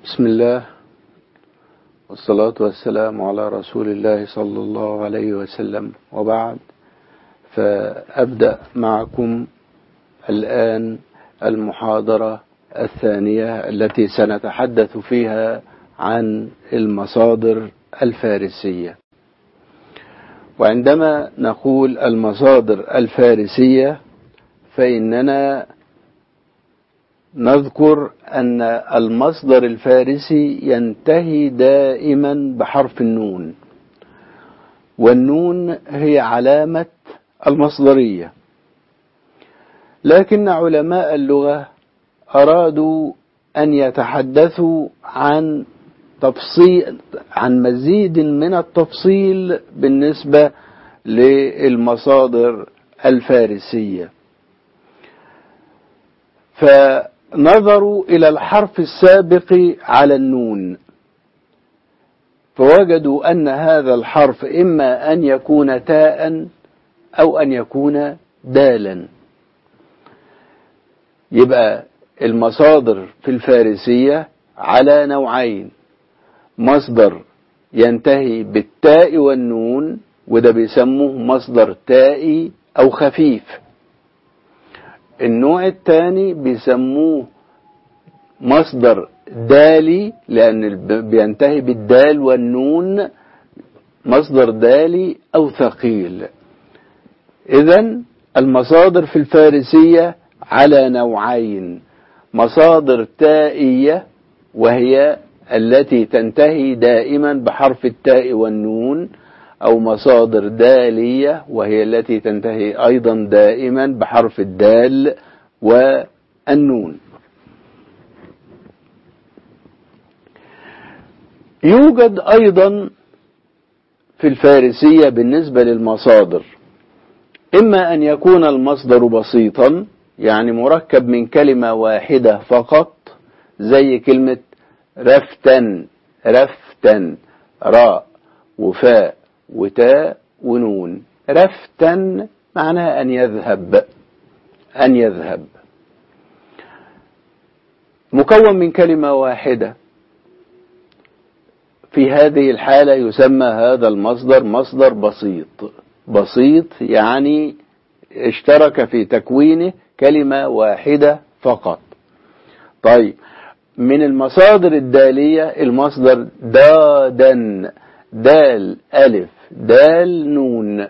بسم الله والصلاة والسلام على رسول الله صلى الله عليه وسلم وبعد فأبدأ معكم الآن المحاضرة الثانية التي سنتحدث فيها عن المصادر الفارسية وعندما نقول المصادر الفارسية فإننا نذكر أن المصدر الفارسي ينتهي دائما بحرف النون والنون هي علامة المصدرية لكن علماء اللغة أرادوا أن يتحدثوا عن تفصيل عن مزيد من التفصيل بالنسبة للمصادر الفارسية فنظروا إلى الحرف السابق على النون فوجدوا أن هذا الحرف إما أن يكون تاء أو أن يكون دالا يبقى المصادر في الفارسية على نوعين مصدر ينتهي بالتاء والنون وده بيسموه مصدر تائي أو خفيف النوع الثاني بيسموه مصدر دالي لأن بينتهي بالدال والنون مصدر دالي أو ثقيل إذا المصادر في الفارسية على نوعين مصادر تائية وهي التي تنتهي دائما بحرف التاء والنون أو مصادر دالية وهي التي تنتهي أيضا دائما بحرف الدال والنون يوجد أيضا في الفارسية بالنسبة للمصادر إما أن يكون المصدر بسيطا يعني مركب من كلمة واحدة فقط زي كلمة رفتا رفتا راء وفاء وتاء ونون رفتا معناها أن يذهب أن يذهب مكون من كلمة واحدة في هذه الحالة يسمى هذا المصدر مصدر بسيط بسيط يعني اشترك في تكوينه كلمة واحدة فقط طيب من المصادر الدالية المصدر دادا دال ألف دال نون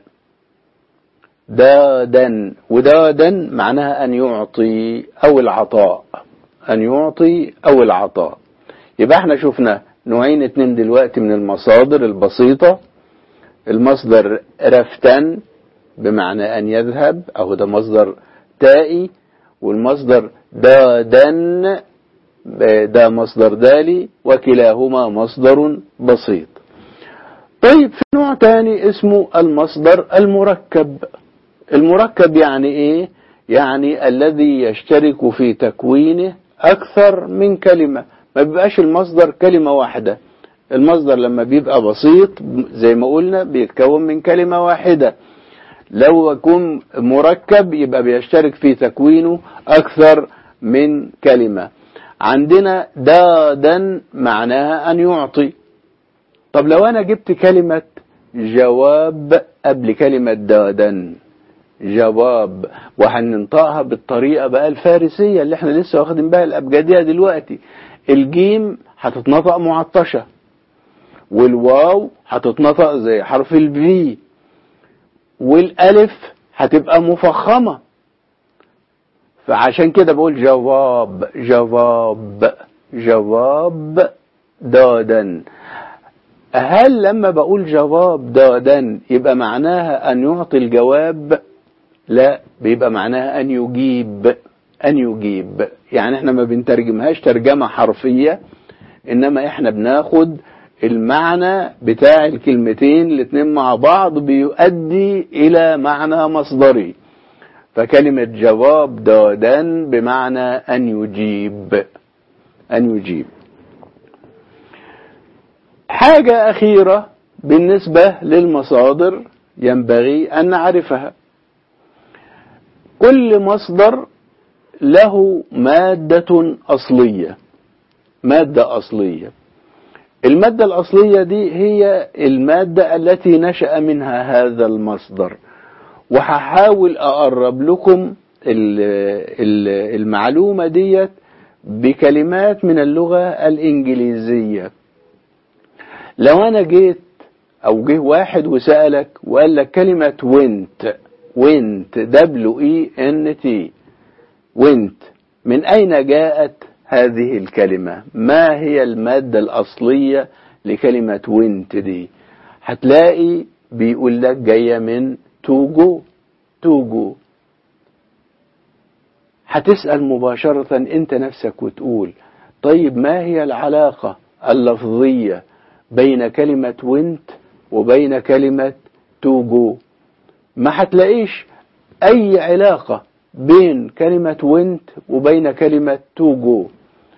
دادا ودادا معناها أن يعطي أو العطاء أن يعطي أو العطاء يبقى احنا شفنا نوعين اتنين دلوقتي من المصادر البسيطة المصدر رفتن بمعنى أن يذهب أو ده مصدر تائي والمصدر دادن ده مصدر دالي وكلاهما مصدر بسيط طيب في نوع تاني اسمه المصدر المركب المركب يعني ايه يعني الذي يشترك في تكوينه اكثر من كلمة ما بيبقاش المصدر كلمة واحدة المصدر لما بيبقى بسيط زي ما قلنا بيتكون من كلمة واحدة لو يكون مركب يبقى بيشترك في تكوينه اكثر من كلمة عندنا دادا معناها ان يعطي طب لو انا جبت كلمة جواب قبل كلمة دادا جواب وهننطقها بالطريقة بقى الفارسية اللي احنا لسه واخدين بها الأبجدية دلوقتي الجيم هتتنطق معطشة والواو هتتنطق زي حرف الفي والألف هتبقى مفخمة فعشان كده بقول جواب جواب جواب دادا هل لما بقول جواب دادا يبقى معناها أن يعطي الجواب لا بيبقى معناها أن يجيب أن يجيب يعني احنا ما بنترجمهاش ترجمة حرفية إنما احنا بناخد المعنى بتاع الكلمتين الاتنين مع بعض بيؤدي إلى معنى مصدري فكلمة جواب دادا بمعنى أن يجيب أن يجيب حاجة أخيرة بالنسبة للمصادر ينبغي أن نعرفها كل مصدر له مادة أصلية مادة أصلية المادة الأصلية دي هي المادة التي نشأ منها هذا المصدر وهحاول أقرب لكم المعلومة ديت بكلمات من اللغة الإنجليزية لو أنا جيت أو جه واحد وسألك وقال لك كلمة went went W E N T went من أين جاءت هذه الكلمة ما هي المادة الأصلية لكلمة went دي هتلاقي بيقول لك جاية من to go to go هتسأل مباشرة انت نفسك وتقول طيب ما هي العلاقة اللفظية بين كلمة went وبين كلمة to go ما هتلاقيش أي علاقة بين كلمة went وبين كلمة to go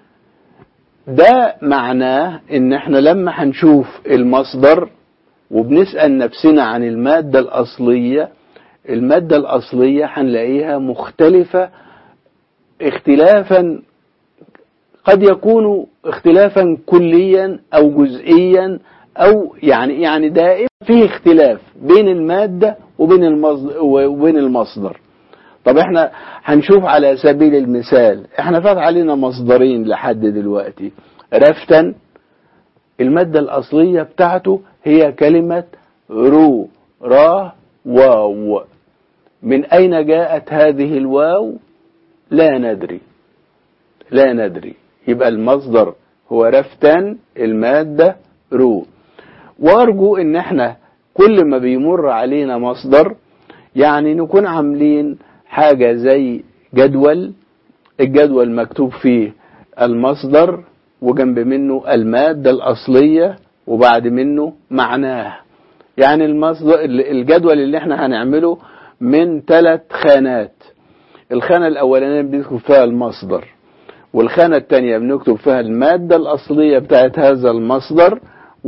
ده معناه ان احنا لما هنشوف المصدر وبنسأل نفسنا عن المادة الأصلية المادة الأصلية هنلاقيها مختلفة اختلافا قد يكون اختلافا كليا أو جزئيا أو يعني يعني دائما في اختلاف بين المادة وبين المصدر, وبين المصدر طب احنا هنشوف على سبيل المثال احنا فات علينا مصدرين لحد دلوقتي رفتا المادة الأصلية بتاعته هي كلمة رو را واو من أين جاءت هذه الواو لا ندري لا ندري يبقى المصدر هو رفتا المادة رو وارجو ان احنا كل ما بيمر علينا مصدر يعني نكون عاملين حاجة زي جدول الجدول مكتوب فيه المصدر وجنب منه المادة الأصلية وبعد منه معناه يعني المصدر الجدول اللي احنا هنعمله من ثلاث خانات الخانة الأولانية بنكتب فيها المصدر والخانة الثانية بنكتب فيها المادة الأصلية بتاعت هذا المصدر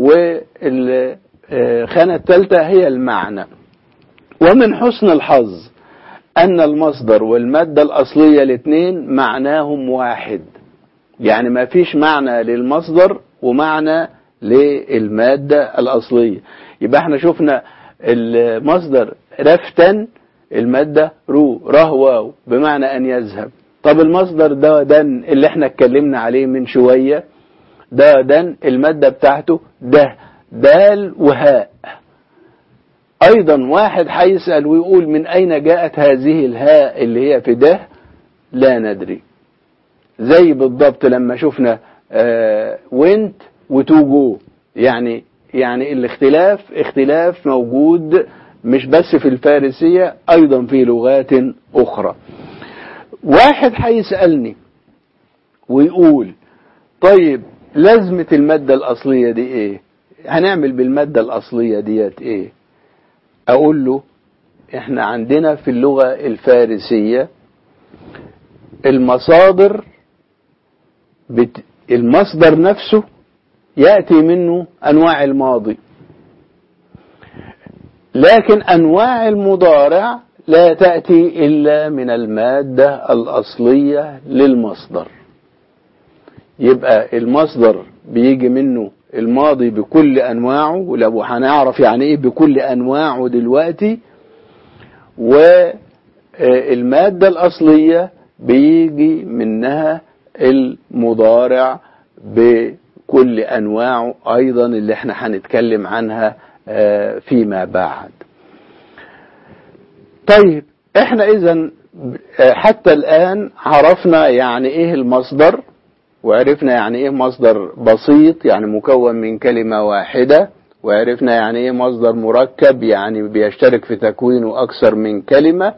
والخانة الثالثة هي المعنى ومن حسن الحظ أن المصدر والمادة الأصلية الاثنين معناهم واحد يعني ما فيش معنى للمصدر ومعنى للمادة الأصلية يبقى احنا شفنا المصدر رفتا المادة رو ره واو بمعنى أن يذهب طب المصدر ده دن اللي احنا اتكلمنا عليه من شوية ده دن المادة بتاعته ده دال وهاء أيضا واحد هيسأل ويقول من أين جاءت هذه الهاء اللي هي في ده لا ندري زي بالضبط لما شفنا آه وينت وتوجو يعني يعني الاختلاف اختلاف موجود مش بس في الفارسية أيضا في لغات أخرى واحد هيسألني ويقول طيب لازمة المادة الأصلية دي إيه هنعمل بالمادة الأصلية ديت إيه أقول له إحنا عندنا في اللغة الفارسية المصادر بت... المصدر نفسه يأتي منه أنواع الماضي لكن أنواع المضارع لا تأتي إلا من المادة الأصلية للمصدر يبقى المصدر بيجي منه الماضي بكل أنواعه ولو هنعرف يعني إيه بكل أنواعه دلوقتي والمادة الأصلية بيجي منها المضارع بكل أنواعه أيضا اللي احنا هنتكلم عنها فيما بعد طيب احنا اذا حتى الآن عرفنا يعني ايه المصدر وعرفنا يعني ايه مصدر بسيط يعني مكون من كلمة واحدة وعرفنا يعني ايه مصدر مركب يعني بيشترك في تكوينه اكثر من كلمة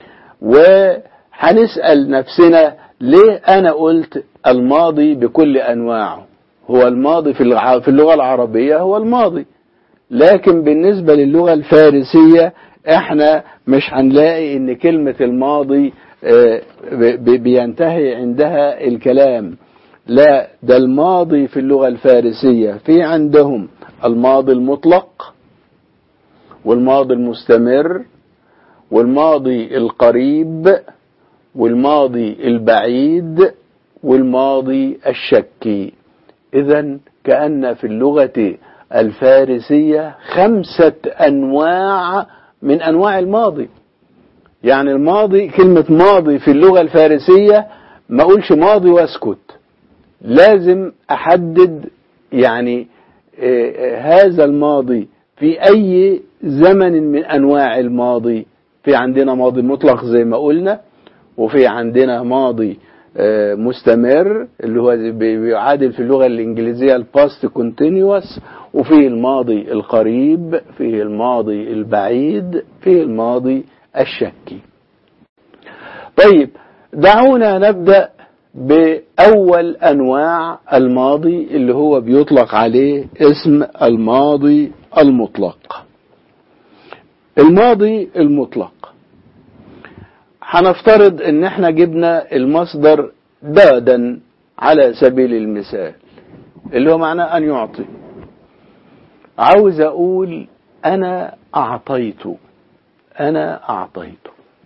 وهنسأل نفسنا ليه انا قلت الماضي بكل انواعه هو الماضي في اللغة العربية هو الماضي لكن بالنسبة للغة الفارسية احنا مش هنلاقي ان كلمة الماضي بينتهي عندها الكلام لا ده الماضي في اللغة الفارسية في عندهم الماضي المطلق والماضي المستمر والماضي القريب والماضي البعيد والماضي الشكي إذا كأن في اللغة الفارسية خمسة أنواع من أنواع الماضي يعني الماضي كلمة ماضي في اللغة الفارسية ما أقولش ماضي واسكت لازم أحدد يعني هذا الماضي في أي زمن من أنواع الماضي في عندنا ماضي مطلق زي ما قلنا وفي عندنا ماضي مستمر اللي هو بيعادل في اللغة الإنجليزية الباست كونتينيوس وفيه الماضي القريب فيه الماضي البعيد فيه الماضي الشكي طيب دعونا نبدأ بأول أنواع الماضي اللي هو بيطلق عليه اسم الماضي المطلق الماضي المطلق هنفترض ان احنا جبنا المصدر دادا على سبيل المثال اللي هو معناه ان يعطي عاوز اقول انا اعطيت انا اعطيت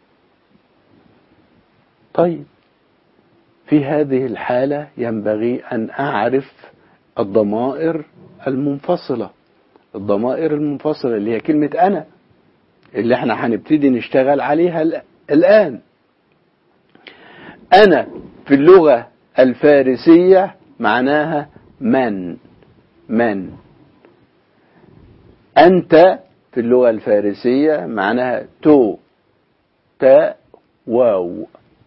طيب في هذه الحالة ينبغي ان اعرف الضمائر المنفصلة الضمائر المنفصلة اللي هي كلمة انا اللي احنا هنبتدي نشتغل عليها الآن أنا في اللغة الفارسية معناها من من أنت في اللغة الفارسية معناها تو تاء واو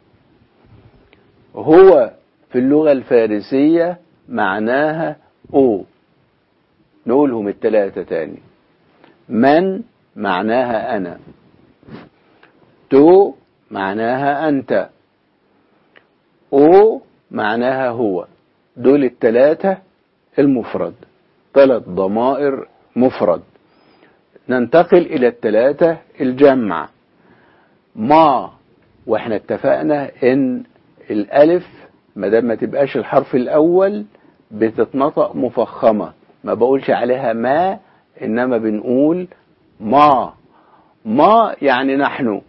هو في اللغة الفارسية معناها أو نقولهم الثلاثة تاني من معناها أنا تو معناها أنت أو معناها هو دول التلاتة المفرد ثلاث ضمائر مفرد ننتقل إلى التلاتة الجمع ما واحنا اتفقنا ان الالف ما دام ما تبقاش الحرف الاول بتتنطق مفخمه ما بقولش عليها ما انما بنقول ما ما يعني نحن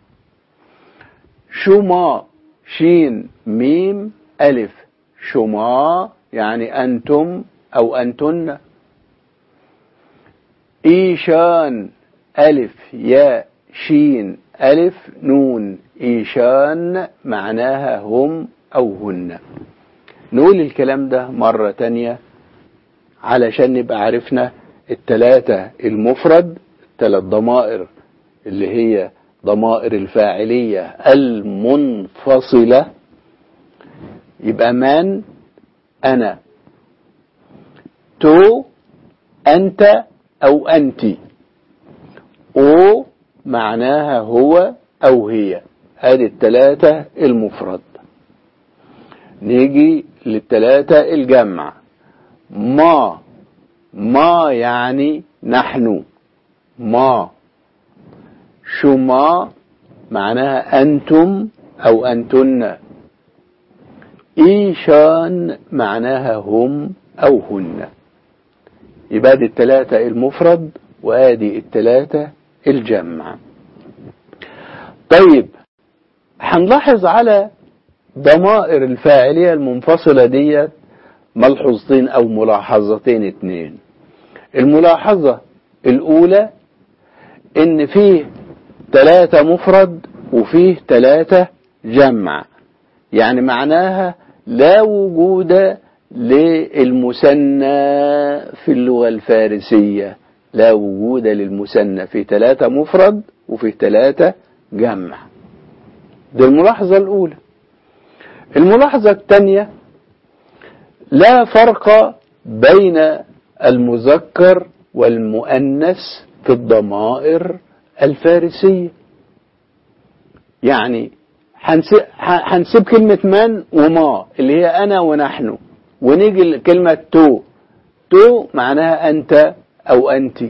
شما شين ميم ألف شما يعني أنتم أو أنتن إيشان ألف ياء شين ألف نون إيشان معناها هم أو هن نقول الكلام ده مرة تانية علشان نبقى عرفنا التلاتة المفرد التلات ضمائر اللي هي ضمائر الفاعلية المنفصلة يبقى من أنا تو أنت أو أنت أو معناها هو أو هي هذه التلاتة المفرد نيجي للتلاتة الجمع ما ما يعني نحن ما شما معناها أنتم أو أنتن إيشان معناها هم أو هن يبقى دي التلاتة المفرد وادي التلاتة الجمع طيب هنلاحظ على ضمائر الفاعلية المنفصلة ديت ملحوظتين أو ملاحظتين اتنين الملاحظة الأولى إن فيه تلاتة مفرد وفيه تلاتة جمع يعني معناها لا وجود للمثنى في اللغة الفارسية لا وجود للمثنى في تلاتة مفرد وفي تلاتة جمع دي الملاحظة الأولى الملاحظة الثانية لا فرق بين المذكر والمؤنث في الضمائر الفارسية يعني هنسيب كلمة من وما اللي هي أنا ونحن ونيجي لكلمة تو تو معناها أنت أو أنت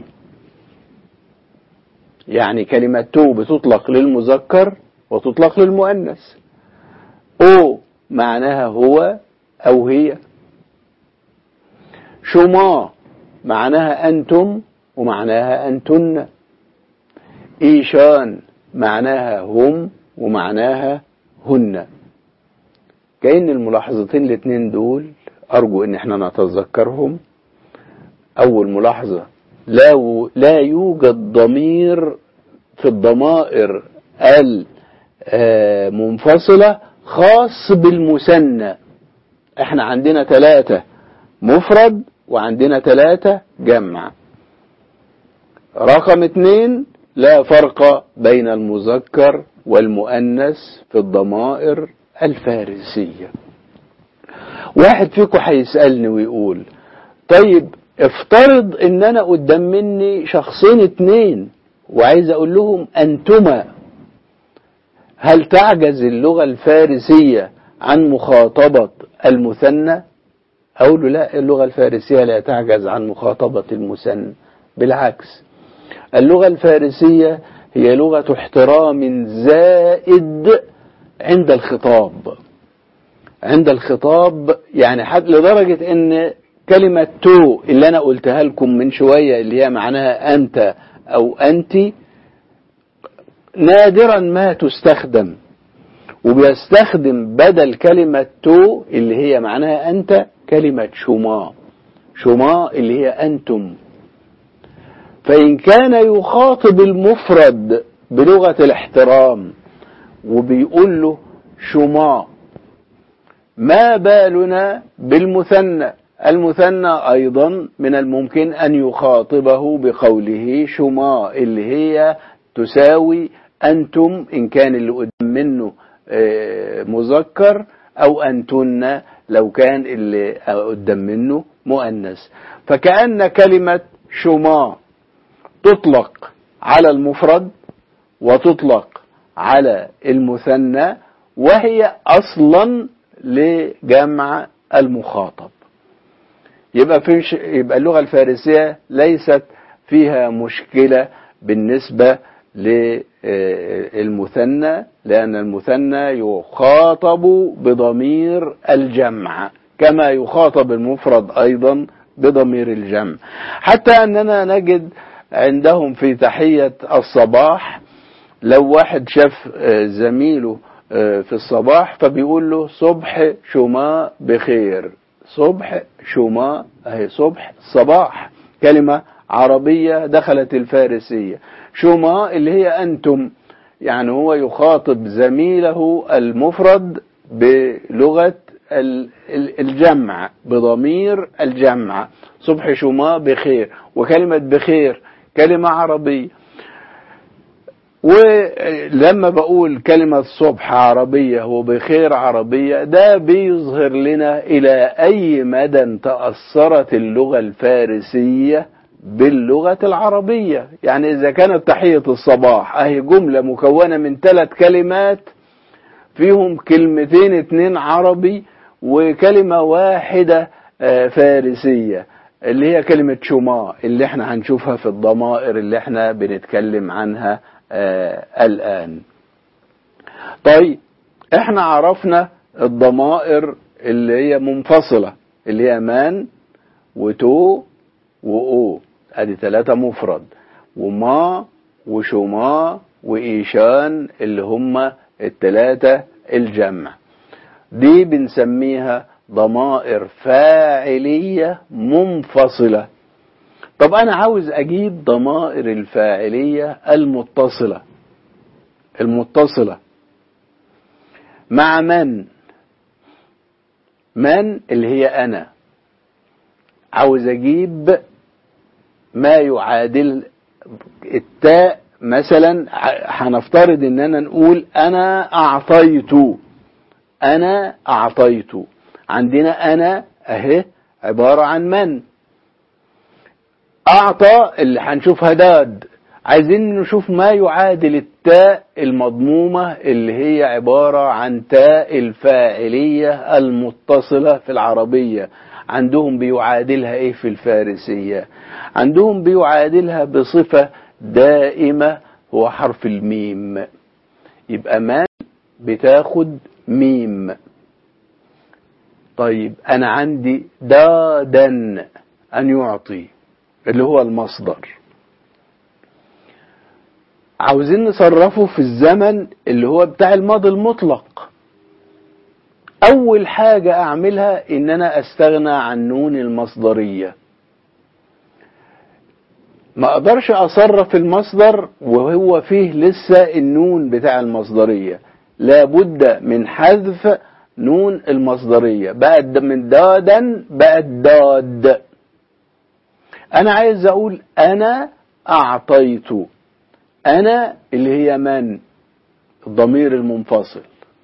يعني كلمة تو بتطلق للمذكر وتطلق للمؤنث أو معناها هو أو هي شما معناها أنتم ومعناها أنتن إيشان معناها هم ومعناها هن كأن الملاحظتين الاثنين دول أرجو إن احنا نتذكرهم أول ملاحظة لا لا يوجد ضمير في الضمائر المنفصلة خاص بالمثنى احنا عندنا ثلاثة مفرد وعندنا ثلاثة جمع رقم اتنين لا فرق بين المذكر والمؤنث في الضمائر الفارسية واحد فيكم هيسألني ويقول طيب افترض ان انا قدام مني شخصين اتنين وعايز اقول لهم انتما هل تعجز اللغة الفارسية عن مخاطبة المثنى اقول له لا اللغة الفارسية لا تعجز عن مخاطبة المثنى بالعكس اللغة الفارسية هي لغة احترام زائد عند الخطاب عند الخطاب يعني حد لدرجة ان كلمة تو اللي انا قلتها لكم من شوية اللي هي معناها انت او انت نادرا ما تستخدم وبيستخدم بدل كلمة تو اللي هي معناها انت كلمة شما شما اللي هي انتم فإن كان يخاطب المفرد بلغة الاحترام وبيقول له شما ما بالنا بالمثنى المثنى أيضا من الممكن أن يخاطبه بقوله شما اللي هي تساوي أنتم إن كان اللي قدام منه مذكر أو أنتن لو كان اللي قدام منه مؤنث فكأن كلمة شما تطلق على المفرد وتطلق على المثنى وهي اصلا لجمع المخاطب يبقى في يبقى اللغه الفارسيه ليست فيها مشكله بالنسبه للمثنى لان المثنى يخاطب بضمير الجمع كما يخاطب المفرد ايضا بضمير الجمع حتى اننا نجد عندهم في تحية الصباح لو واحد شاف زميله في الصباح فبيقول له صبح شما بخير صبح شما اهي صبح صباح كلمة عربية دخلت الفارسية شما اللي هي أنتم يعني هو يخاطب زميله المفرد بلغة الجمع بضمير الجمع صبح شما بخير وكلمة بخير كلمة عربية ولما بقول كلمة صبح عربية وبخير عربية ده بيظهر لنا إلى أي مدى تأثرت اللغة الفارسية باللغة العربية يعني إذا كانت تحية الصباح أهي جملة مكونة من ثلاث كلمات فيهم كلمتين اتنين عربي وكلمة واحدة فارسية اللي هي كلمة شما اللي احنا هنشوفها في الضمائر اللي احنا بنتكلم عنها آه الآن طيب احنا عرفنا الضمائر اللي هي منفصلة اللي هي من وتو وأو ادي ثلاثة مفرد وما وشما وإيشان اللي هم الثلاثة الجمع دي بنسميها ضمائر فاعلية منفصلة طب أنا عاوز أجيب ضمائر الفاعلية المتصلة المتصلة مع من من اللي هي أنا عاوز أجيب ما يعادل التاء مثلا هنفترض اننا نقول انا اعطيت انا اعطيت عندنا انا اهي عبارة عن من اعطى اللي هنشوفها داد عايزين نشوف ما يعادل التاء المضمومة اللي هي عبارة عن تاء الفاعلية المتصلة في العربية عندهم بيعادلها ايه في الفارسية عندهم بيعادلها بصفة دائمة هو حرف الميم يبقى ما بتاخد ميم طيب انا عندي دادا ان يعطي اللي هو المصدر عاوزين نصرفه في الزمن اللي هو بتاع الماضي المطلق أول حاجة أعملها إن أنا أستغنى عن نون المصدرية ما أقدرش أصرف المصدر وهو فيه لسه النون بتاع المصدرية لابد من حذف نون المصدرية بقت من دادا بقت داد أنا عايز أقول أنا أعطيت أنا اللي هي من الضمير المنفصل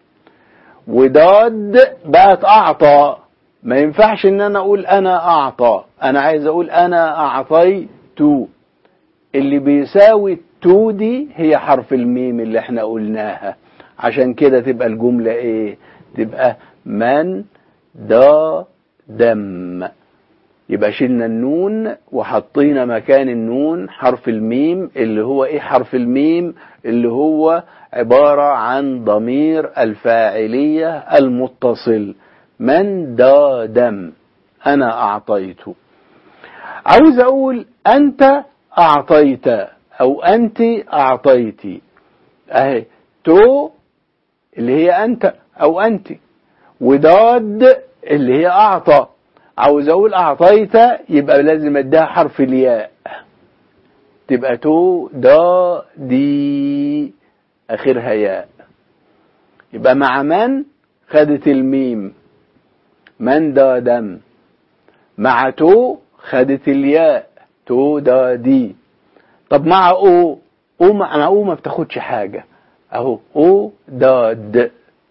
وداد بقت أعطى ما ينفعش إن أنا أقول أنا أعطى أنا عايز أقول أنا أعطيت اللي بيساوي التو دي هي حرف الميم اللي احنا قلناها عشان كده تبقى الجملة ايه تبقى من دا دم يبقى شلنا النون وحطينا مكان النون حرف الميم اللي هو ايه حرف الميم اللي هو عبارة عن ضمير الفاعلية المتصل من دا دم انا اعطيته عاوز اقول انت اعطيت او انت اعطيتي اهي تو اللي هي انت او انت وداد اللي هي اعطى عاوز اقول اعطيت يبقى لازم اديها حرف الياء تبقى تو دا دي اخرها ياء يبقى مع من خدت الميم من دا دم مع تو خدت الياء تو دا دي طب مع او او مع او ما بتاخدش حاجة اهو او داد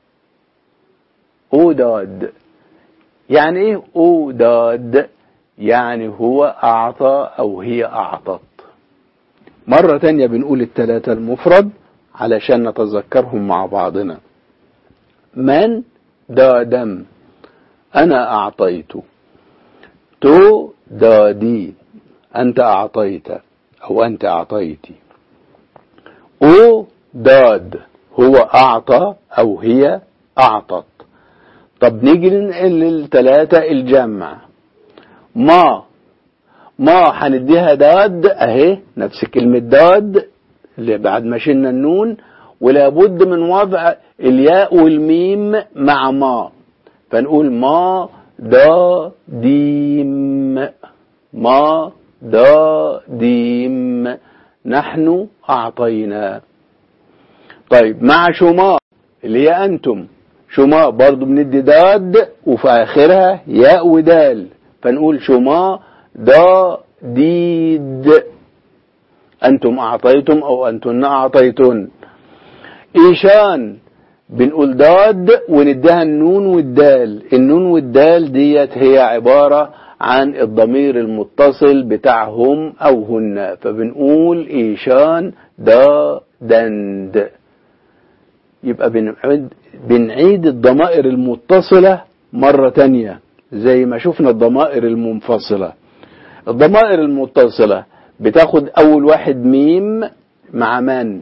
او داد يعني ايه او داد يعني هو اعطى او هي اعطت مرة تانية بنقول التلاتة المفرد علشان نتذكرهم مع بعضنا من دادم انا اعطيت تو دادي أنت أعطيت أو أنت أعطيتي أو داد هو أعطى أو هي أعطت طب نيجي ننقل للثلاثة الجمع ما ما هنديها داد أهي نفس كلمة داد اللي بعد ما شلنا النون ولا بد من وضع الياء والميم مع ما فنقول ما دا ديم ما دا ديم نحن أعطينا طيب مع شماء اللي هي أنتم شماء برضو بندي داد وفي آخرها ياء ودال فنقول شماء دا ديد أنتم أعطيتم أو أنتن أعطيتن إيشان بنقول داد ونديها النون والدال النون والدال ديت هي عبارة عن الضمير المتصل بتاعهم أو هن فبنقول إيشان دا دند يبقى بنعيد, بنعيد الضمائر المتصلة مرة تانية زي ما شفنا الضمائر المنفصلة الضمائر المتصلة بتاخد أول واحد ميم مع من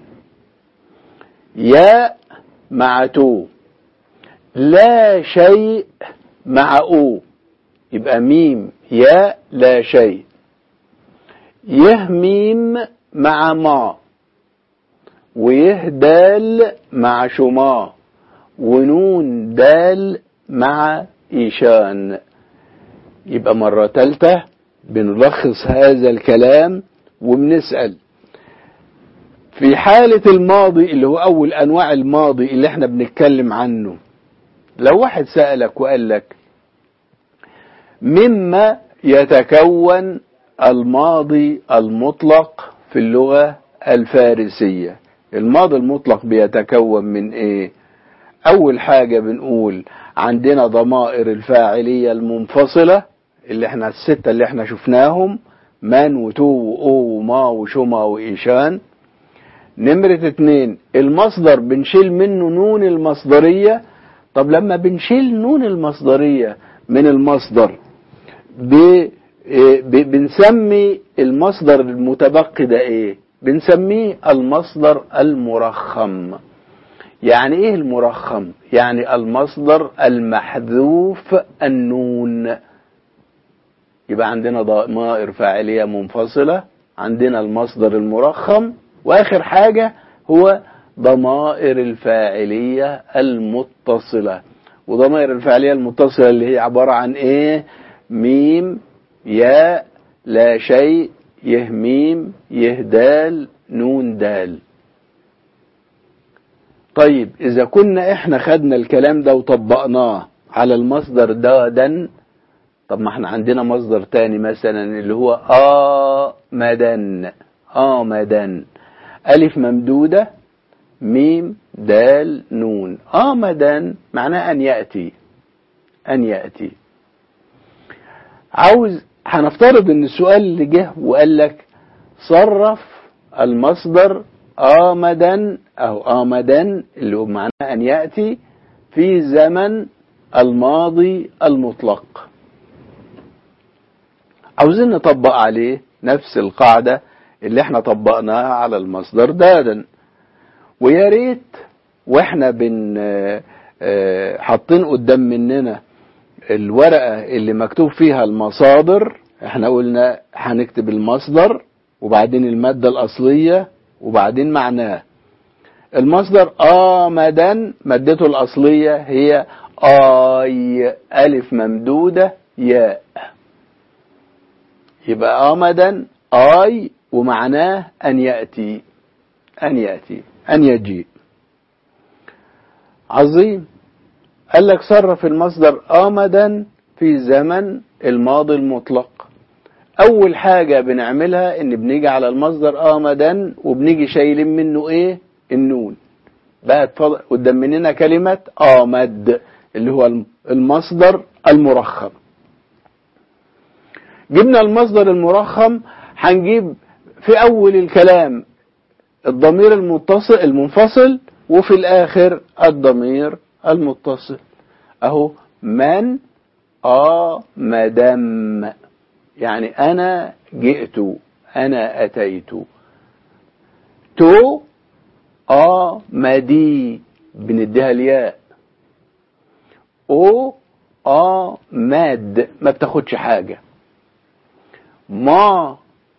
ياء مع تو لا شيء مع او يبقى ميم ياء لا شيء يه ميم مع ما ويه دال مع شما ونون دال مع إيشان يبقى مرة تالتة بنلخص هذا الكلام وبنسأل في حالة الماضي اللي هو أول أنواع الماضي اللي احنا بنتكلم عنه لو واحد سألك وقال لك مما يتكون الماضي المطلق في اللغة الفارسية الماضي المطلق بيتكون من ايه اول حاجة بنقول عندنا ضمائر الفاعلية المنفصلة اللي احنا الستة اللي احنا شفناهم من وتو وأو وما وشما وإيشان نمرة اتنين المصدر بنشيل منه نون المصدرية طب لما بنشيل نون المصدرية من المصدر ب... ب... بنسمي المصدر المتبقي ده ايه بنسميه المصدر المرخم يعني ايه المرخم يعني المصدر المحذوف النون يبقى عندنا ضمائر فاعلية منفصلة عندنا المصدر المرخم واخر حاجة هو ضمائر الفاعلية المتصلة وضمائر الفعلية المتصلة اللي هي عبارة عن ايه ميم ياء لا شيء يه ميم يه دال نون دال طيب إذا كنا إحنا خدنا الكلام ده وطبقناه على المصدر دادا طب ما احنا عندنا مصدر تاني مثلا اللي هو آمدن آمدن ألف ممدودة ميم دال نون آمدن معناه أن يأتي أن يأتي عاوز هنفترض ان السؤال اللي جه وقال لك صرف المصدر آمدا أو آمدا اللي هو معناه أن يأتي في زمن الماضي المطلق عاوزين نطبق عليه نفس القاعدة اللي احنا طبقناها على المصدر دادا ويا ريت واحنا بن حاطين قدام مننا الورقة اللي مكتوب فيها المصادر احنا قلنا هنكتب المصدر وبعدين المادة الأصلية وبعدين معناه المصدر آمدا مادته الأصلية هي آي ألف ممدودة ياء يبقى آمدا آي ومعناه أن يأتي أن يأتي أن يجيء عظيم قال لك صرف المصدر آمدا في زمن الماضي المطلق أول حاجة بنعملها إن بنيجي على المصدر آمدا وبنيجي شايلين منه إيه النون بقى قدام مننا كلمة آمد اللي هو المصدر المرخم جبنا المصدر المرخم هنجيب في أول الكلام الضمير المتصل المنفصل وفي الآخر الضمير المتصل أهو من آمدم يعني أنا جئت أنا أتيت تو آمدي بنديها الياء أو آمد ما بتاخدش حاجة ما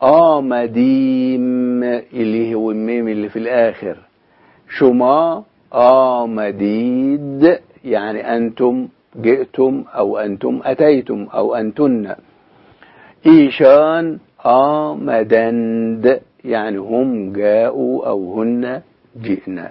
آمديم اللي هو الميم اللي في الآخر شما آمديد يعني أنتم جئتم أو أنتم أتيتم أو أنتن إيشان آمدند يعني هم جاءوا أو هن جئنا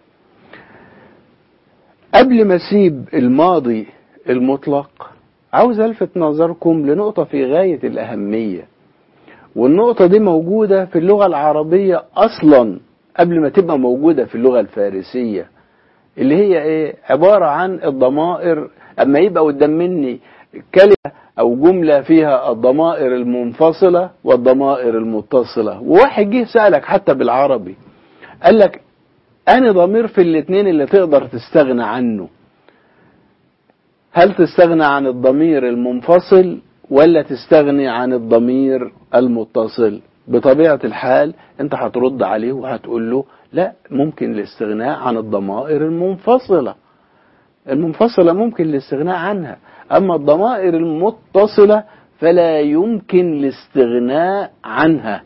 قبل ما اسيب الماضي المطلق عاوز الفت نظركم لنقطة في غاية الأهمية والنقطة دي موجودة في اللغة العربية أصلا قبل ما تبقى موجودة في اللغة الفارسية اللي هي ايه عبارة عن الضمائر اما يبقى قدام مني كلمة او جملة فيها الضمائر المنفصلة والضمائر المتصلة وواحد جه سألك حتى بالعربي قال لك أنا ضمير في الاتنين اللي تقدر تستغنى عنه هل تستغنى عن الضمير المنفصل ولا تستغني عن الضمير المتصل بطبيعة الحال انت هترد عليه وهتقول له لا ممكن الاستغناء عن الضمائر المنفصلة المنفصلة ممكن الاستغناء عنها أما الضمائر المتصلة فلا يمكن الاستغناء عنها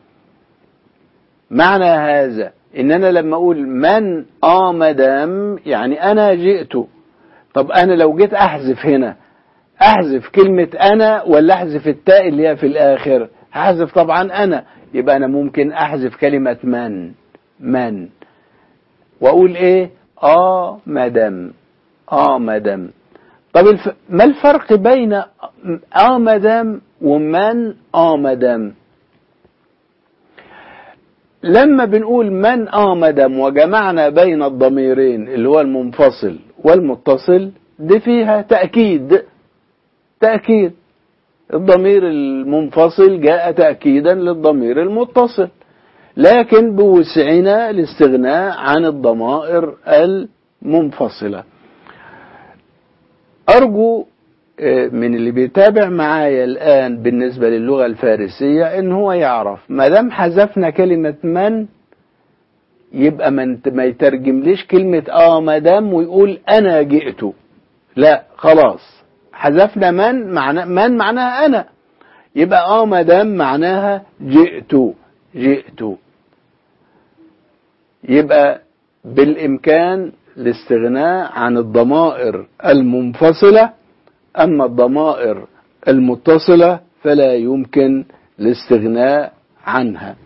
معنى هذا ان انا لما اقول من آمدم يعني انا جئت طب انا لو جيت احذف هنا احذف كلمة انا ولا احذف التاء اللي هي في الاخر هحذف طبعا انا يبقى انا ممكن احذف كلمة من من واقول ايه اه مدام اه مدام طب الف... ما الفرق بين اه مدام ومن اه مدام لما بنقول من اه مدام وجمعنا بين الضميرين اللي هو المنفصل والمتصل دي فيها تأكيد تأكيد الضمير المنفصل جاء تأكيدا للضمير المتصل لكن بوسعنا الاستغناء عن الضمائر المنفصلة أرجو من اللي بيتابع معايا الآن بالنسبة للغة الفارسية إن هو يعرف ما دام حذفنا كلمة من يبقى ما ما يترجم ليش كلمة آه ما دام ويقول أنا جئت لا خلاص حذفنا من معنى من معناها أنا يبقى آه ما دام معناها جئت جئت يبقى بالإمكان الاستغناء عن الضمائر المنفصلة أما الضمائر المتصلة فلا يمكن الاستغناء عنها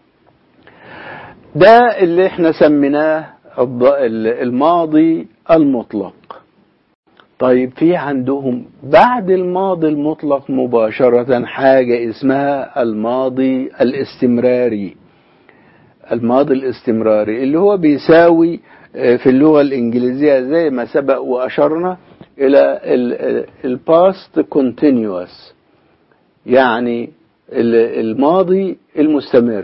ده اللي احنا سميناه الماضي المطلق طيب في عندهم بعد الماضي المطلق مباشرة حاجة اسمها الماضي الاستمراري الماضي الاستمراري اللي هو بيساوي في اللغة الإنجليزية زي ما سبق وأشرنا إلى الباست continuous يعني الماضي المستمر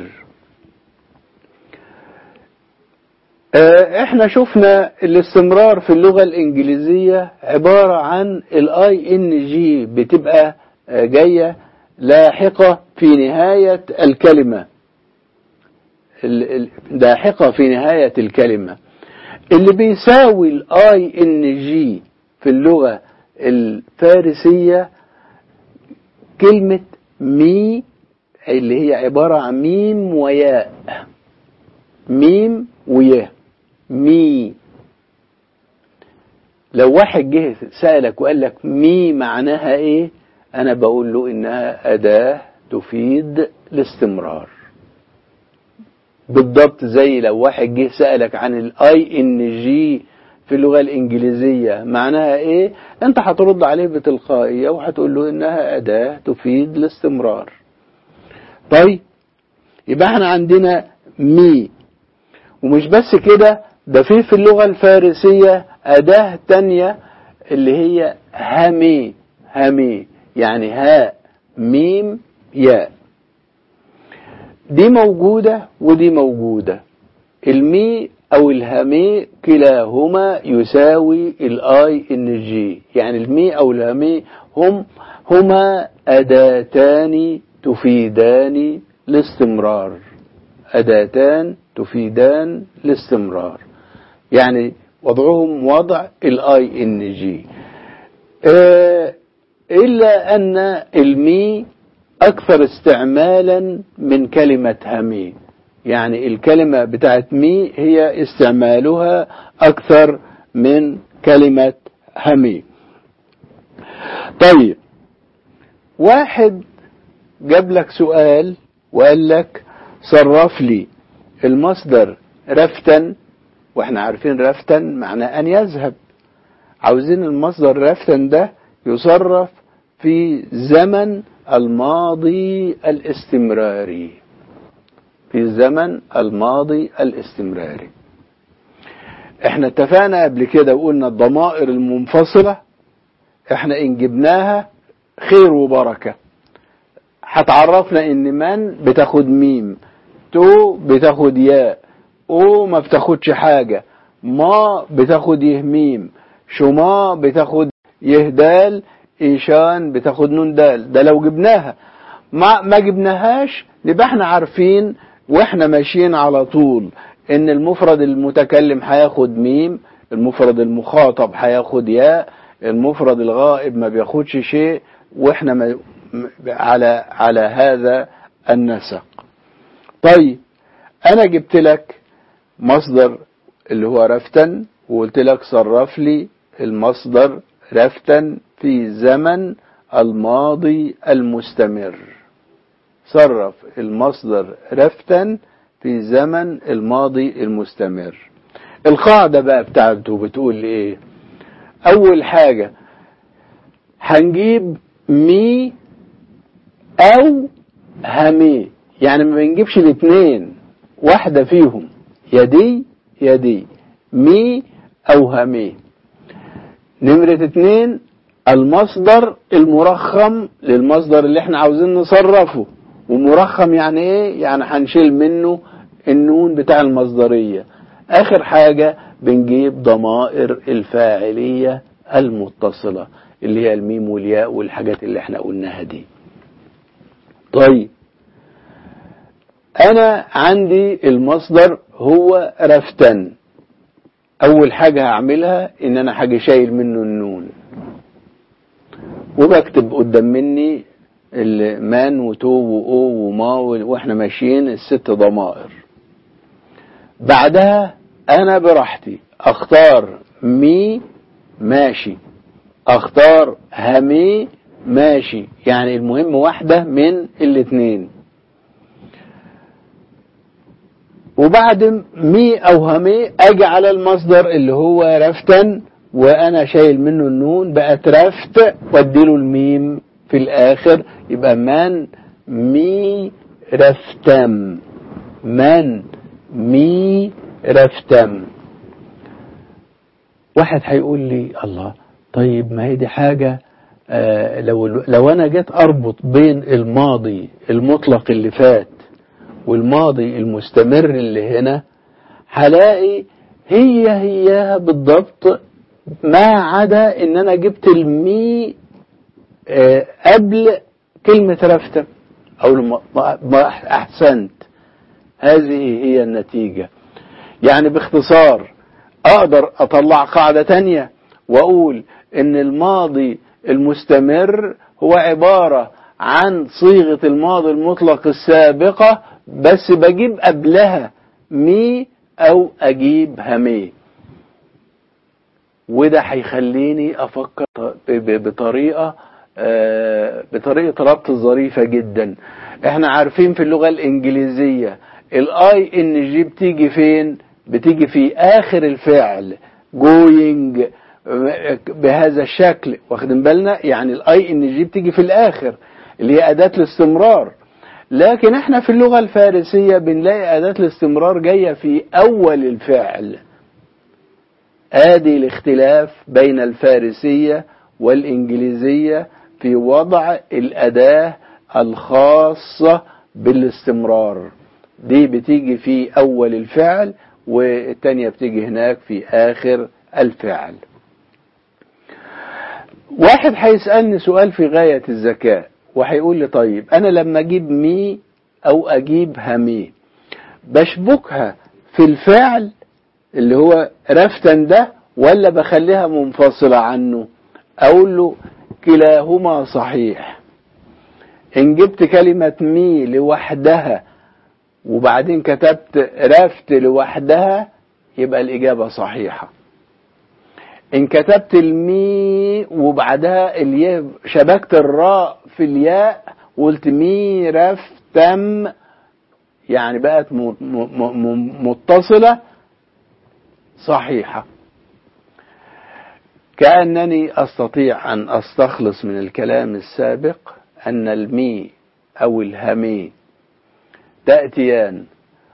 احنا شفنا الاستمرار في اللغة الانجليزية عبارة عن الاي ان جي بتبقى جاية لاحقة في نهاية الكلمة لاحقة في نهاية الكلمة اللي بيساوي الاي ان جي في اللغة الفارسية كلمة مي اللي هي عبارة عن ميم وياء ميم وياء مي لو واحد جه سألك وقال لك مي معناها ايه انا بقول له انها اداة تفيد الاستمرار بالضبط زي لو واحد جه سألك عن الاي ان جي في اللغة الانجليزية معناها ايه انت هترد عليه بتلقائية وهتقول له انها اداة تفيد الاستمرار طيب يبقى احنا عندنا مي ومش بس كده ده في في اللغة الفارسية أداة تانية اللي هي همي همي يعني هاء ميم ياء دي موجودة ودي موجودة المي أو الهمي كلاهما يساوي الاي ان جي يعني المي أو الهمي هم هما أداتان تفيدان الاستمرار أداتان تفيدان الاستمرار يعني وضعهم وضع الاي ان جي الا ان المي اكثر استعمالا من كلمة همي يعني الكلمة بتاعت مي هي استعمالها اكثر من كلمة همي طيب واحد جاب لك سؤال وقال لك صرف لي المصدر رفتا واحنا عارفين رفتا معناه ان يذهب عاوزين المصدر رفتا ده يصرف في زمن الماضي الاستمراري في الزمن الماضي الاستمراري احنا اتفقنا قبل كده وقلنا الضمائر المنفصلة احنا ان جبناها خير وبركة هتعرفنا ان من بتاخد ميم تو بتاخد ياء او ما بتاخدش حاجة ما بتاخد يهميم شما بتاخد يهدال ايشان بتاخد نون دال ده لو جبناها ما ما جبناهاش نبقى احنا عارفين واحنا ماشيين على طول ان المفرد المتكلم هياخد ميم المفرد المخاطب هياخد ياء المفرد الغائب ما بياخدش شيء واحنا ما على على هذا النسق طيب انا جبت لك مصدر اللي هو رفتا وقلت لك صرف لي المصدر رفتا في زمن الماضي المستمر صرف المصدر رفتا في زمن الماضي المستمر القاعدة بقى بتاعته بتقول ايه اول حاجة هنجيب مي او همي يعني ما بنجيبش الاثنين واحدة فيهم يا دي يا دي مي او همي نمرة اتنين المصدر المرخم للمصدر اللي احنا عاوزين نصرفه ومرخم يعني ايه يعني هنشيل منه النون بتاع المصدرية اخر حاجة بنجيب ضمائر الفاعلية المتصلة اللي هي الميم والياء والحاجات اللي احنا قلناها دي طيب انا عندي المصدر هو رفتن اول حاجة هعملها ان انا حاجة شايل منه النون وبكتب قدام مني المان وتو وأو وما واحنا ماشيين الست ضمائر بعدها انا براحتي اختار مي ماشي اختار همي ماشي يعني المهم واحدة من الاتنين وبعد مي او همي اجي على المصدر اللي هو رفتا وانا شايل منه النون بقت رفت واديله الميم في الاخر يبقى من مي رفتم من مي رفتم واحد هيقول لي الله طيب ما هي دي حاجة آه لو لو انا جيت اربط بين الماضي المطلق اللي فات والماضي المستمر اللي هنا هلاقي هي هي بالضبط ما عدا ان انا جبت المي آه قبل كلمة رفتم او ما احسنت هذه هي النتيجة يعني باختصار اقدر اطلع قاعدة تانية واقول ان الماضي المستمر هو عبارة عن صيغة الماضي المطلق السابقة بس بجيب قبلها مي او اجيب همي وده هيخليني افكر بطريقة بطريقة ربط ظريفة جدا احنا عارفين في اللغة الانجليزية الاي ان جي بتيجي فين بتيجي في اخر الفعل going بهذا الشكل واخدين بالنا يعني الاي ان جي بتيجي في الاخر اللي هي اداة الاستمرار لكن احنا في اللغة الفارسية بنلاقي اداة الاستمرار جاية في اول الفعل ادي الاختلاف بين الفارسية والانجليزية في وضع الاداة الخاصة بالاستمرار دي بتيجي في اول الفعل والتانية بتيجي هناك في اخر الفعل واحد هيسألني سؤال في غاية الذكاء وهيقول لي طيب انا لما اجيب مي او اجيب همي بشبكها في الفعل اللي هو رفتا ده ولا بخليها منفصلة عنه اقول له كلاهما صحيح ان جبت كلمة مي لوحدها وبعدين كتبت رفت لوحدها يبقى الإجابة صحيحة إن كتبت المي وبعدها الياء شبكت الراء في الياء وقلت مي رفتم يعني بقت متصلة صحيحة كأنني أستطيع أن أستخلص من الكلام السابق أن المي أو الهمي تأتيان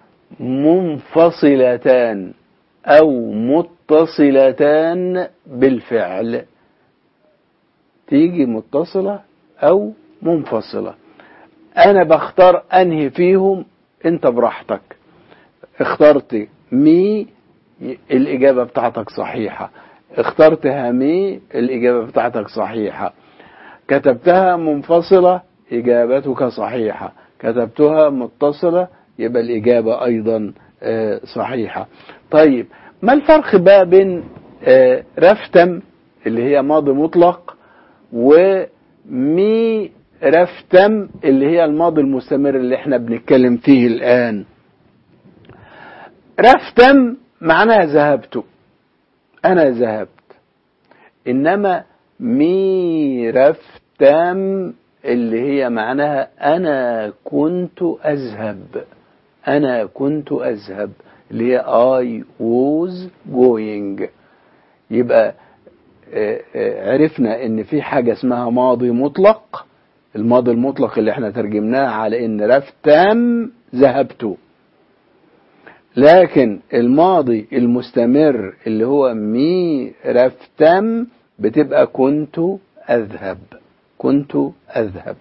منفصلتان أو متصلتان بالفعل تيجي متصلة أو منفصلة أنا بختار أنهي فيهم أنت براحتك اخترت مي الإجابة بتاعتك صحيحة اخترت همي الإجابة بتاعتك صحيحة كتبتها منفصلة إجابتك صحيحة كتبتها متصلة يبقى الإجابة أيضا صحيحة طيب ما الفرق بقى بين رفتم اللي هي ماضي مطلق ومي رفتم اللي هي الماضي المستمر اللي احنا بنتكلم فيه الآن رفتم معناها ذهبت أنا ذهبت إنما مي رفتم اللي هي معناها أنا كنت أذهب أنا كنت أذهب اللي هي I was going يبقى عرفنا ان في حاجة اسمها ماضي مطلق الماضي المطلق اللي احنا ترجمناه على ان رفتم ذهبت لكن الماضي المستمر اللي هو مي رفتم بتبقى كنت أذهب كنت أذهب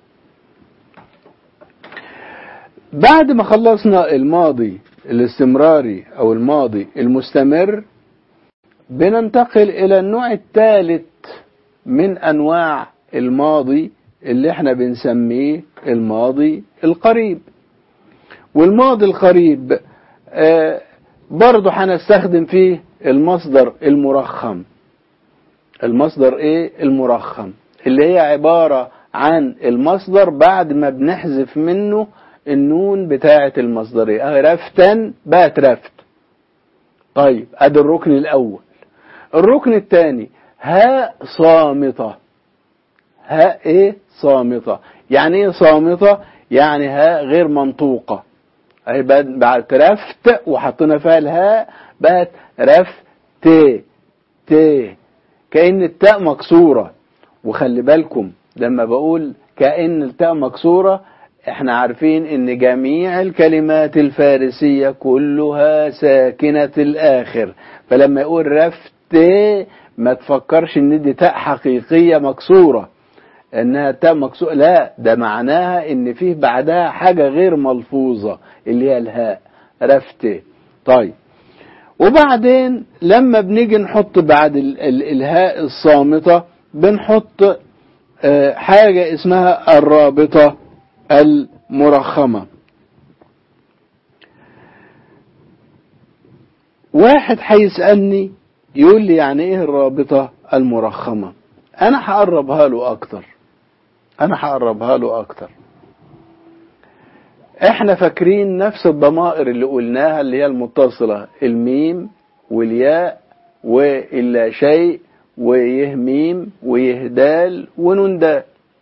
بعد ما خلصنا الماضي الاستمراري أو الماضي المستمر بننتقل إلى النوع الثالث من أنواع الماضي اللي احنا بنسميه الماضي القريب والماضي القريب آه برضه هنستخدم فيه المصدر المرخم المصدر ايه المرخم اللي هي عبارة عن المصدر بعد ما بنحذف منه النون بتاعة المصدرية رفتا بقت رفت طيب ادي الركن الاول الركن الثاني هاء صامتة هاء ايه صامتة يعني ايه صامتة يعني هاء غير منطوقة اهي بعد رفت وحطينا فيها الهاء بقت رف ت ت كأن التاء مكسورة وخلي بالكم لما بقول كأن التاء مكسورة احنا عارفين ان جميع الكلمات الفارسية كلها ساكنة الاخر فلما يقول رفت ما تفكرش ان دي تاء حقيقية مكسورة انها تاء مكسورة لا ده معناها ان فيه بعدها حاجة غير ملفوظة اللي هي الهاء رفت طيب وبعدين لما بنيجي نحط بعد ال ال الهاء الصامتة بنحط اه حاجة اسمها الرابطة المرخمة واحد هيسألني يقول لي يعني ايه الرابطة المرخمة انا هقربها له اكتر انا هقربها له اكتر احنا فاكرين نفس الضمائر اللي قلناها اللي هي المتصلة الميم والياء واللا شيء ويه ميم ويه دال ونون دال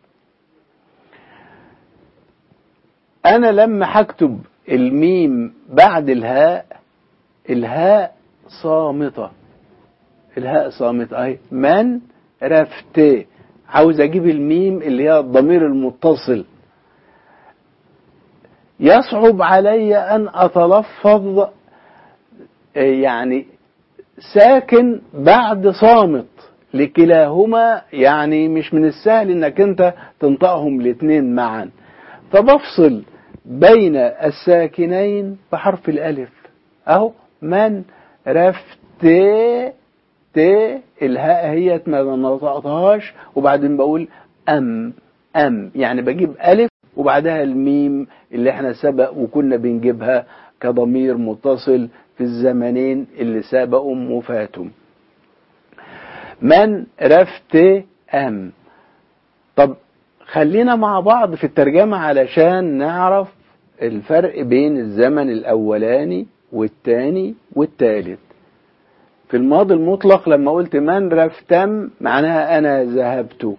انا لما هكتب الميم بعد الهاء الهاء صامتة الهاء صامتة اهي من رفت عاوز اجيب الميم اللي هي الضمير المتصل يصعب علي ان اتلفظ يعني ساكن بعد صامت لكلاهما يعني مش من السهل انك انت تنطقهم الاثنين معا فبفصل بين الساكنين بحرف الالف اهو من رفت ت الهاء هي ما نطقتهاش وبعدين بقول ام ام يعني بجيب الف وبعدها الميم اللي احنا سبق وكنا بنجيبها كضمير متصل في الزمنين اللي سبقوا وفاتوا من رفت ام طب خلينا مع بعض في الترجمة علشان نعرف الفرق بين الزمن الأولاني والتاني والتالت في الماضي المطلق لما قلت من رفتم معناها أنا ذهبت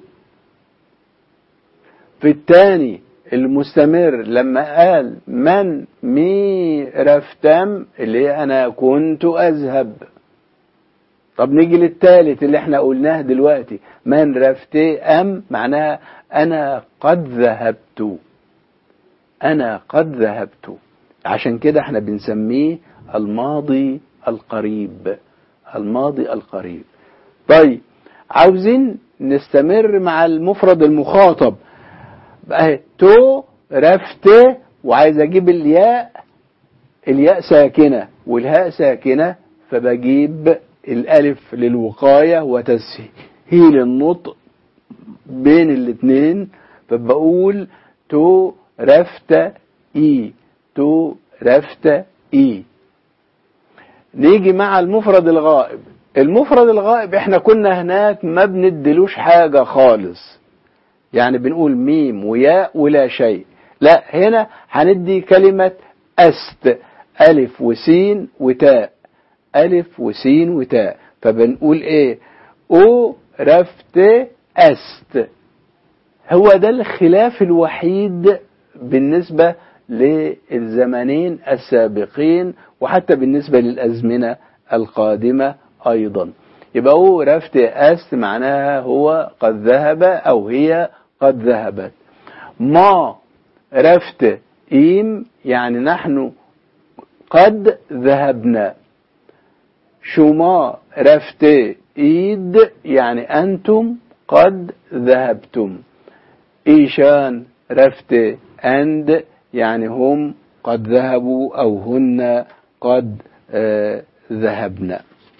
في التاني المستمر لما قال من مي رفتم اللي أنا كنت أذهب طب نيجي للتالت اللي احنا قلناه دلوقتي من رفتي أم معناها أنا قد ذهبت أنا قد ذهبت عشان كده احنا بنسميه الماضي القريب الماضي القريب طيب عاوزين نستمر مع المفرد المخاطب بقى تو رفت وعايز اجيب الياء الياء ساكنة والهاء ساكنة فبجيب الالف للوقاية وتسهيل النطق بين الاثنين فبقول تو رفت اي تو رفت اي نيجي مع المفرد الغائب المفرد الغائب احنا كنا هناك ما بندلوش حاجة خالص يعني بنقول ميم وياء ولا شيء لا هنا هندي كلمة أست ألف وسين وتاء ألف وسين وتاء فبنقول إيه أو رفت أست هو ده الخلاف الوحيد بالنسبة للزمنين السابقين وحتى بالنسبة للأزمنة القادمة أيضا يبقى هو رفت أست معناها هو قد ذهب أو هي قد ذهبت ما رفت إيم يعني نحن قد ذهبنا شما رفت إيد يعني أنتم قد ذهبتم إيشان رفت أند يعني هم قد ذهبوا أو هن قد آه ذهبنا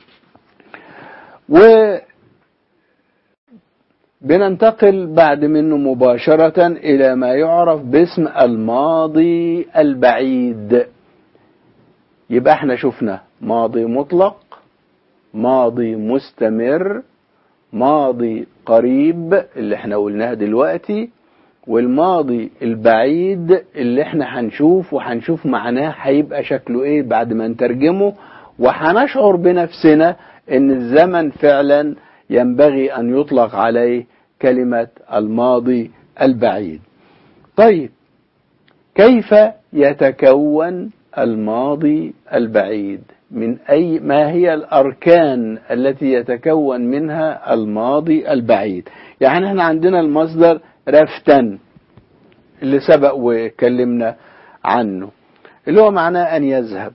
و بننتقل بعد منه مباشرة إلى ما يعرف باسم الماضي البعيد يبقى احنا شفنا ماضي مطلق ماضي مستمر ماضي قريب اللي احنا قلناها دلوقتي والماضي البعيد اللي احنا هنشوف وهنشوف معناه هيبقى شكله ايه بعد ما نترجمه وهنشعر بنفسنا ان الزمن فعلا ينبغي ان يطلق عليه كلمة الماضي البعيد طيب كيف يتكون الماضي البعيد من أي ما هي الأركان التي يتكون منها الماضي البعيد يعني احنا عندنا المصدر رفتا اللي سبق وكلمنا عنه اللي هو معناه أن يذهب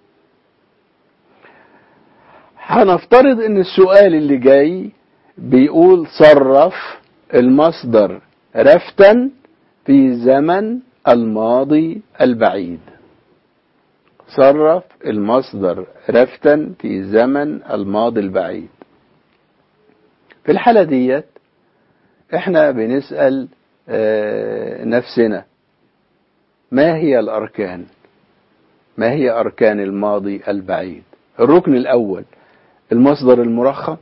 هنفترض ان السؤال اللي جاي بيقول صرف المصدر رفتا في زمن الماضي البعيد صرف المصدر رفتا في زمن الماضي البعيد في الحالة ديت احنا بنسأل اه نفسنا ما هي الأركان ما هي أركان الماضي البعيد الركن الأول المصدر المرخم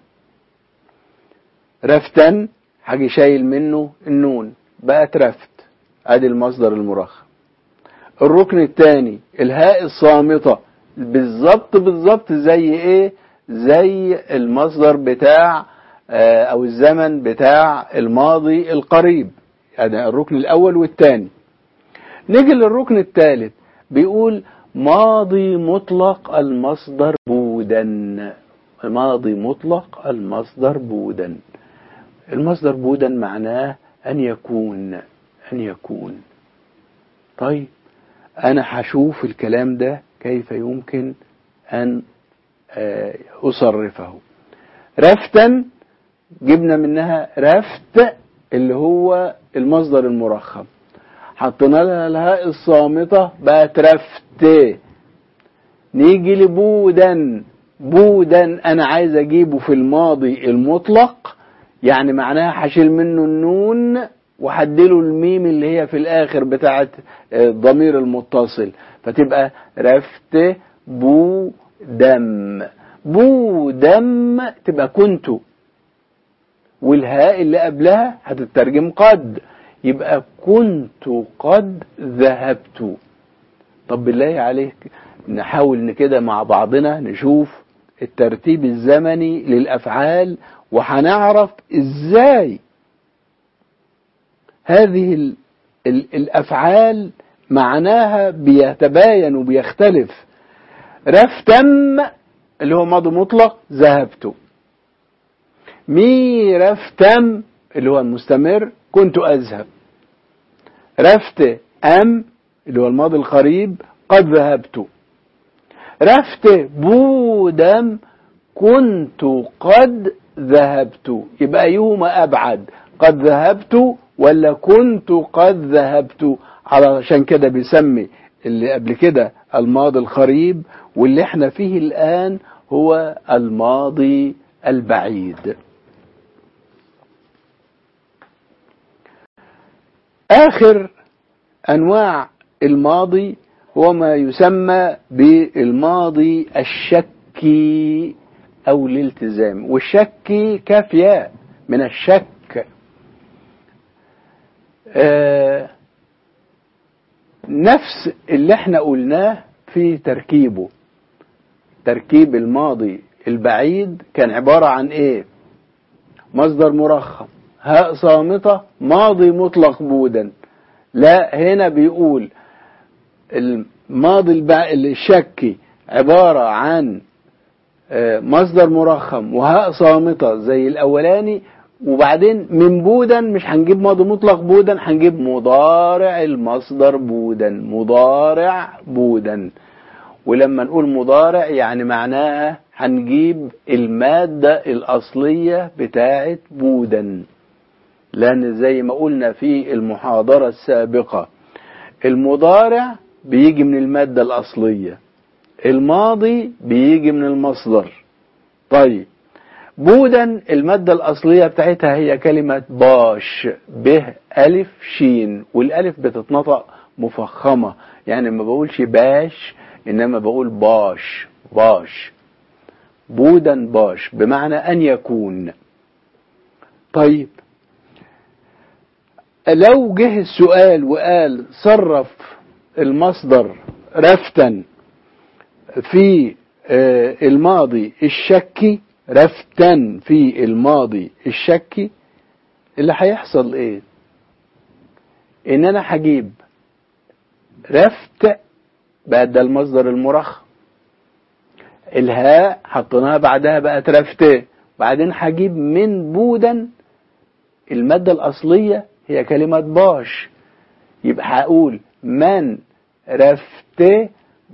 رفتا حاجة شايل منه النون بقت رفت ادي المصدر المرخم الركن الثاني الهاء الصامتة بالظبط بالظبط زي ايه زي المصدر بتاع اه او الزمن بتاع الماضي القريب يعني الركن الاول والثاني نيجي للركن الثالث بيقول ماضي مطلق المصدر بودا ماضي مطلق المصدر بودا المصدر بودا معناه أن يكون أن يكون طيب أنا هشوف الكلام ده كيف يمكن أن أصرفه رفتا جبنا منها رفت اللي هو المصدر المرخم حطينا لها الهاء الصامتة بقت رفت نيجي لبودا بودا انا عايز اجيبه في الماضي المطلق يعني معناها هشيل منه النون وهديله الميم اللي هي في الاخر بتاعت الضمير المتصل فتبقى رفت بو دم بو دم تبقى كنت والهاء اللي قبلها هتترجم قد يبقى كنت قد ذهبت طب بالله عليك نحاول ان كده مع بعضنا نشوف الترتيب الزمني للافعال وهنعرف ازاي هذه ال ال الافعال معناها بيتباين وبيختلف رفتم اللي هو ماضي مطلق ذهبت مي رفتم اللي هو المستمر كنت أذهب رفت أم اللي هو الماضي القريب قد ذهبت رفت بودم كنت قد ذهبت يبقى أيهما أبعد قد ذهبت ولا كنت قد ذهبت علشان كده بيسمي اللي قبل كده الماضي القريب واللي احنا فيه الآن هو الماضي البعيد آخر أنواع الماضي هو ما يسمى بالماضي الشكي أو الالتزام والشكي كافياء من الشك آه نفس اللي احنا قلناه في تركيبه تركيب الماضي البعيد كان عبارة عن ايه مصدر مرخم هاء صامتة ماضي مطلق بودا لا هنا بيقول الماضي الشكي عبارة عن مصدر مرخم وهاء صامتة زي الأولاني وبعدين من بودا مش هنجيب ماضي مطلق بودا هنجيب مضارع المصدر بودا مضارع بودا ولما نقول مضارع يعني معناها هنجيب المادة الأصلية بتاعة بودا لأن زي ما قلنا في المحاضرة السابقة المضارع بيجي من المادة الأصلية الماضي بيجي من المصدر طيب بودا المادة الأصلية بتاعتها هي كلمة باش به ألف شين والألف بتتنطق مفخمة يعني ما بقولش باش إنما بقول باش باش بودا باش بمعنى أن يكون طيب لو جه السؤال وقال صرف المصدر رفتا في آه، الماضي الشكي رفتا في الماضي الشكي اللي هيحصل ايه ان انا هجيب رفت بقى ده المصدر المرخم الهاء حطيناها بعدها بقت رفت بعدين هجيب من بودا المادة الأصلية هي كلمة باش يبقى هقول من رفت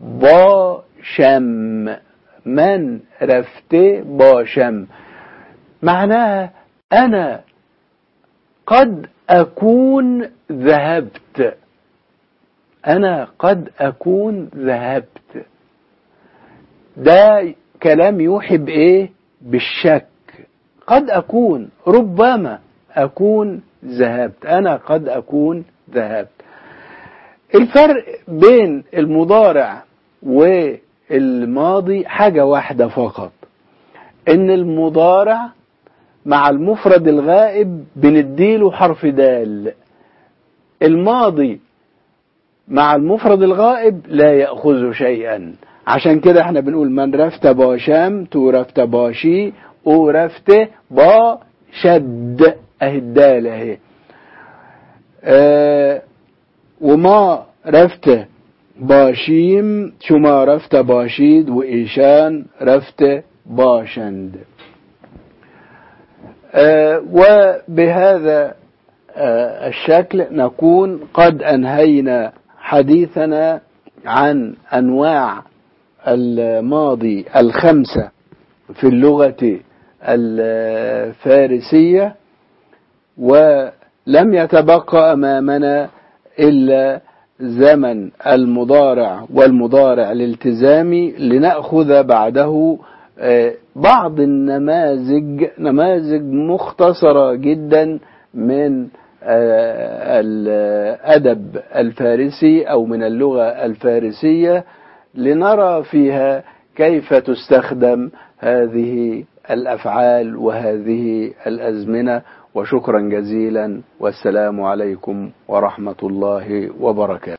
باشم من رفت باشم معناها أنا قد أكون ذهبت أنا قد أكون ذهبت ده كلام يوحي بإيه بالشك قد أكون ربما أكون ذهبت أنا قد أكون ذهبت الفرق بين المضارع والماضي حاجة واحدة فقط إن المضارع مع المفرد الغائب بنديله حرف دال الماضي مع المفرد الغائب لا يأخذ شيئا عشان كده احنا بنقول من رفت باشام تو رفت باشي او رفت با شد اهي الدال اهي اه وما رفت باشيم شما رفت باشيد وإيشان رفت باشند اه وبهذا اه الشكل نكون قد أنهينا حديثنا عن أنواع الماضي الخمسة في اللغة الفارسية ولم يتبقى أمامنا إلا زمن المضارع والمضارع الالتزامي لنأخذ بعده بعض النماذج نماذج مختصرة جدا من الأدب الفارسي أو من اللغة الفارسية لنرى فيها كيف تستخدم هذه الأفعال وهذه الأزمنة وشكرا جزيلا والسلام عليكم ورحمة الله وبركاته